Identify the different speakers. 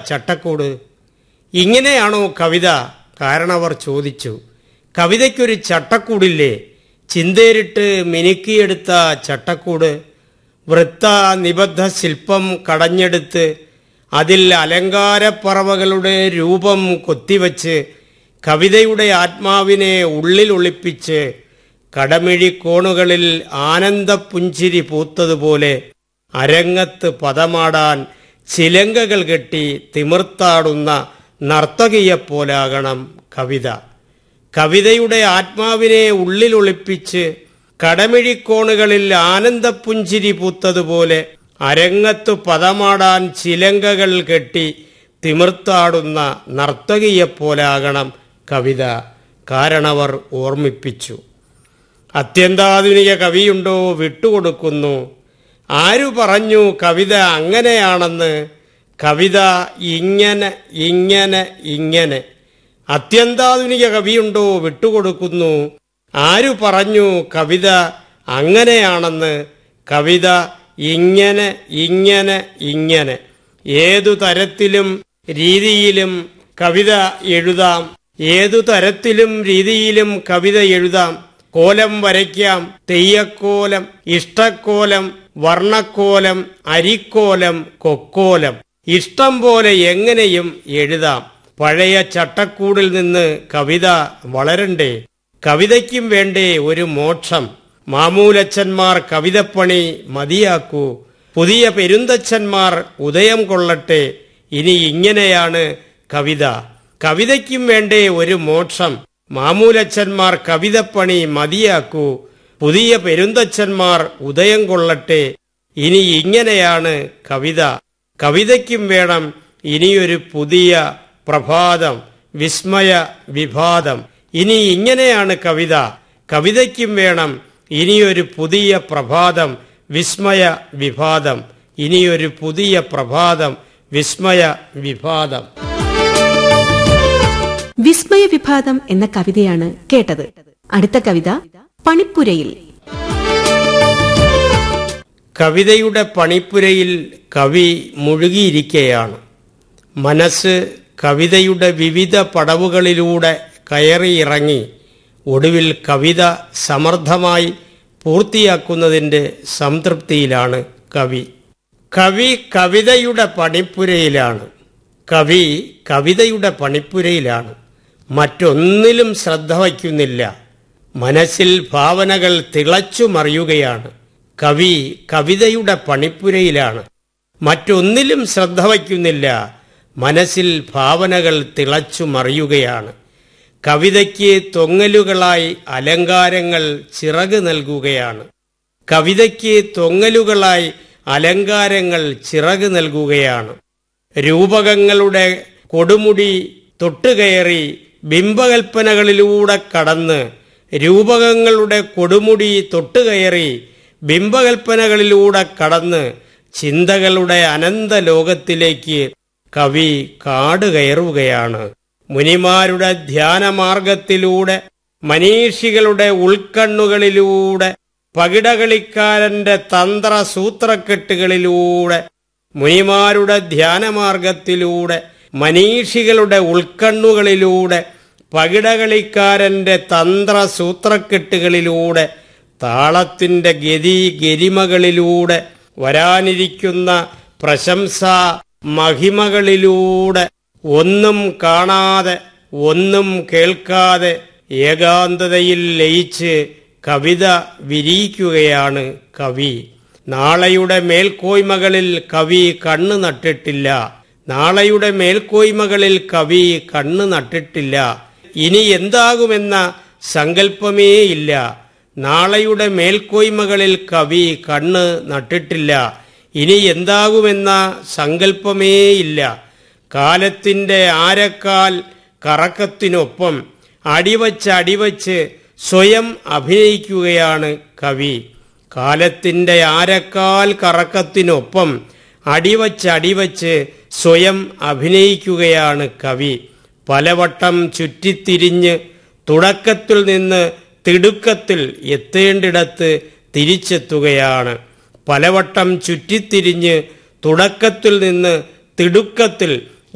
Speaker 1: ചട്ടക്കൂട് ഇങ്ങനെയാണോ കവിത കാരണവർ ചോദിച്ചു കവിതയ്ക്കൊരു ചട്ടക്കൂടില്ലേ ചിന്തേരിട്ട് മിനുക്കിയെടുത്ത ചട്ടക്കൂട് വൃത്ത നിബദ്ധ ശില്പം കടഞ്ഞെടുത്ത് അതിൽ അലങ്കാരപ്പറവകളുടെ രൂപം കൊത്തിവച്ച് കവിതയുടെ ആത്മാവിനെ ഉള്ളിൽ ഒളിപ്പിച്ച് കടമിഴിക്കോണുകളിൽ ആനന്ദപ്പുഞ്ചിരി പൂത്തതുപോലെ അരങ്ങത്ത് പദമാടാൻ ചിലങ്കകൾ കെട്ടി തിമിർത്താടുന്ന നർത്തകിയെപ്പോലാകണം കവിത കവിതയുടെ ആത്മാവിനെ ഉള്ളിൽ ഒളിപ്പിച്ച് കടമിഴിക്കോണുകളിൽ ആനന്ദപ്പുഞ്ചിരി പൂത്തതുപോലെ അരങ്ങത്തു പദമാടാൻ ചിലങ്കകൾ കെട്ടി തിമിർത്താടുന്ന നർത്തകിയെപ്പോലാകണം കവിത കാരണവർ ഓർമ്മിപ്പിച്ചു അത്യന്താധുനിക കവിയുണ്ടോ വിട്ടുകൊടുക്കുന്നു ആരു പറഞ്ഞു കവിത അങ്ങനെയാണെന്ന് കവിത ഇങ്ങനെ ഇങ്ങനെ ഇങ്ങനെ അത്യന്താധുനിക കവിയുണ്ടോ വിട്ടുകൊടുക്കുന്നു ആരു പറഞ്ഞു കവിത അങ്ങനെയാണെന്ന് കവിത ഇങ്ങനെ ഇങ്ങനെ ഇങ്ങനെ ഏതു തരത്തിലും രീതിയിലും കവിത എഴുതാം ഏതു തരത്തിലും രീതിയിലും കവിത എഴുതാം കോലം വരയ്ക്കാം തെയ്യക്കോലം ഇഷ്ടക്കോലം വർണ്ണക്കോലം അരിക്കോലം കൊക്കോലം ഇഷ്ടം പോലെ എങ്ങനെയും എഴുതാം പഴയ ചട്ടക്കൂടിൽ നിന്ന് കവിത വളരണ്ടേ കവിതയ്ക്കും വേണ്ടേ ഒരു മോക്ഷം മാമൂലച്ചന്മാർ കവിതപ്പണി മതിയാക്കൂ പുതിയ പെരുന്തച്ഛന്മാർ ഉദയം കൊള്ളട്ടെ ഇനി ഇങ്ങനെയാണ് കവിത കവിതയ്ക്കും വേണ്ടേ ഒരു മോക്ഷം മാമൂലച്ചന്മാർ കവിതപ്പണി മതിയാക്കൂ പുതിയ പെരുന്തച്ഛന്മാർ ഉദയം കൊള്ളട്ടെ ഇനി ഇങ്ങനെയാണ് കവിത കവിതയ്ക്കും വേണം ഇനിയൊരു പുതിയ പ്രഭാതം വിസ്മയ വിഭാതം ഇനി ഇങ്ങനെയാണ് കവിത കവിതയ്ക്കും വേണം ഇനിയൊരു പുതിയ പ്രഭാതം വിസ്മയ വിഭാതം ഇനിയൊരു പുതിയ പ്രഭാതം വിസ്മയ വിഭാതം
Speaker 2: വിസ്മയ വിഭാതം എന്ന കവിതയാണ് കേട്ടത് അടുത്ത കവിത പണിപ്പുരയിൽ
Speaker 1: കവിതയുടെ പണിപ്പുരയിൽ കവി മുഴുകിയിരിക്കുകയാണ് മനസ്സ് കവിതയുടെ വിവിധ പടവുകളിലൂടെ കയറിയിറങ്ങി ഒടുവിൽ കവിത സമർത്ഥമായി പൂർത്തിയാക്കുന്നതിൻ്റെ സംതൃപ്തിയിലാണ് കവി കവി കവിതയുടെ പണിപ്പുരയിലാണ് കവി കവിതയുടെ പണിപ്പുരയിലാണ് മറ്റൊന്നിലും ശ്രദ്ധ വയ്ക്കുന്നില്ല മനസ്സിൽ ഭാവനകൾ തിളച്ചു മറിയുകയാണ് കവി കവിതയുടെ പണിപ്പുരയിലാണ് മറ്റൊന്നിലും ശ്രദ്ധ വയ്ക്കുന്നില്ല മനസ്സിൽ ഭാവനകൾ തിളച്ചു മറിയുകയാണ് കവിതയ്ക്ക് തൊങ്ങലുകളായി അലങ്കാരങ്ങൾ ചിറക് നൽകുകയാണ് കവിതയ്ക്ക് തൊങ്ങലുകളായി അലങ്കാരങ്ങൾ ചിറക് നൽകുകയാണ് രൂപകങ്ങളുടെ കൊടുമുടി തൊട്ടുകയറി ബിംബകൽപ്പനകളിലൂടെ കടന്ന് രൂപകങ്ങളുടെ കൊടുമുടി തൊട്ടുകയറി ബിംബകൽപ്പനകളിലൂടെ കടന്ന് ചിന്തകളുടെ അനന്ത ലോകത്തിലേക്ക് കവി കാട് കയറുകയാണ് മുനിമാരുടെ ധ്യാനമാർഗത്തിലൂടെ മനീഷികളുടെ ഉൾക്കണ്ണുകളിലൂടെ പകിടകളിക്കാരന്റെ തന്ത്ര സൂത്രക്കെട്ടുകളിലൂടെ മുനിമാരുടെ ധ്യാനമാർഗത്തിലൂടെ മനീഷികളുടെ ഉൾക്കണ്ണുകളിലൂടെ പകിടകളിക്കാരന്റെ തന്ത്ര സൂത്രക്കെട്ടുകളിലൂടെ താളത്തിന്റെ ഗതി ഗരിമകളിലൂടെ വരാനിരിക്കുന്ന പ്രശംസാ മഹിമകളിലൂടെ ഒന്നും കാണാതെ ഒന്നും കേൾക്കാതെ ഏകാന്തതയിൽ ലയിച്ച് കവിത വിരിയിക്കുകയാണ് കവി നാളെയുടെ മേൽക്കോയ്മകളിൽ കവി കണ്ണു നട്ടിട്ടില്ല നാളെയുടെ മേൽക്കോയ്മകളിൽ കവി കണ്ണു നട്ടിട്ടില്ല ഇനി എന്താകുമെന്ന സങ്കല്പമേ ഇല്ല നാളെയുടെ മേൽക്കോയ്മകളിൽ കവി കണ്ണ് നട്ടിട്ടില്ല ഇനി എന്താകുമെന്ന സങ്കല്പമേ ഇല്ല കാലത്തിന്റെ ആരക്കാൽ കറക്കത്തിനൊപ്പം അടിവച്ച് അടിവച്ച് സ്വയം അഭിനയിക്കുകയാണ് കവി കാലത്തിന്റെ ആരക്കാൽ കറക്കത്തിനൊപ്പം അടിവച്ച് അടിവച്ച് സ്വയം അഭിനയിക്കുകയാണ് കവി പലവട്ടം ചുറ്റിത്തിരിഞ്ഞ് തുടക്കത്തിൽ നിന്ന് തിടുക്കത്തിൽ എത്തേണ്ടിടത്ത് തിരിച്ചെത്തുകയാണ് പലവട്ടം ചുറ്റിത്തിരിഞ്ഞ് തുടക്കത്തിൽ നിന്ന് തിടുക്കത്തിൽ